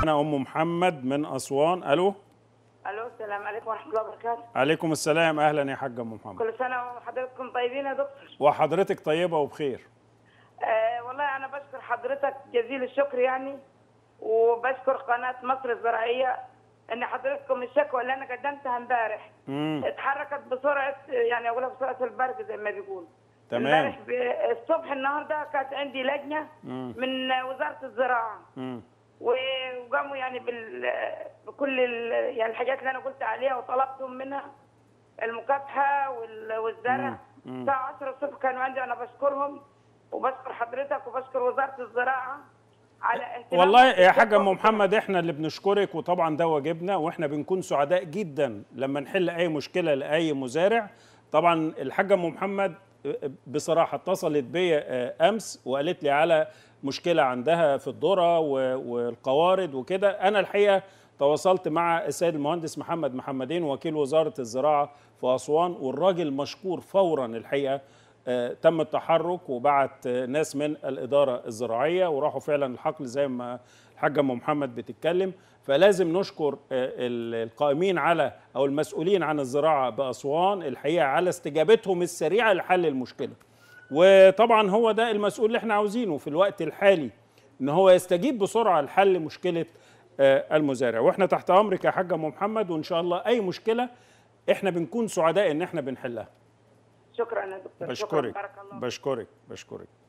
انا ام محمد من اسوان الو الو السلام عليكم ورحمه الله وبركاته عليكم السلام اهلا يا حاجه ام محمد كل سنه وحضراتكم طيبين يا دكتور وحضرتك طيبه وبخير آه والله انا بشكر حضرتك جزيل الشكر يعني وبشكر قناه مصر الزراعيه ان حضرتكم الشكوى اللي انا قدمتها امبارح امم اتحركت بسرعه يعني اقولها بسرعه البرق زي ما بيقولوا تمام. امبارح ب- الصبح النهارده كانت عندي لجنه مم. من وزاره الزراعه امم وقاموا يعني بال بكل ال... يعني الحاجات اللي انا قلت عليها وطلبتهم منها المكافحه وال... والزرع مم. الساعه 10 الصبح كانوا عندي انا بشكرهم وبشكر حضرتك وبشكر وزاره الزراعه على اهتمامها والله يا حاجه بالشكوى ام محمد احنا اللي بنشكرك وطبعا ده واجبنا واحنا بنكون سعداء جدا لما نحل اي مشكله لاي مزارع طبعا الحاجه ام محمد بصراحه اتصلت بيا امس وقالت لي على مشكله عندها في الذره و- والقوارض وكده انا الحقيقه تواصلت مع السيد المهندس محمد محمدين وكيل وزاره الزراعه في اسوان والراجل مشكور فورا الحقيقه آه، تم التحرك وبعت آه، ناس من الإدارة الزراعية وراحوا فعلا الحقل زي ما الحاجة أم محمد بتتكلم فلازم نشكر آه، ال- القائمين على أو المسؤولين عن الزراعة بأسوان الحقيقة على استجابتهم السريعة لحل المشكلة وطبعا هو ده المسؤول اللي احنا عاوزينه في الوقت الحالي ان هو يستجيب بسرعة لحل مشكلة آه، المزارع واحنا تحت أمرك يا حاجة أم محمد وإن شاء الله أي مشكلة احنا بنكون سعداء ان احنا بنحلها شكرا يا دكتور شكرا بشكرك بارك الله بشكرك بشكرك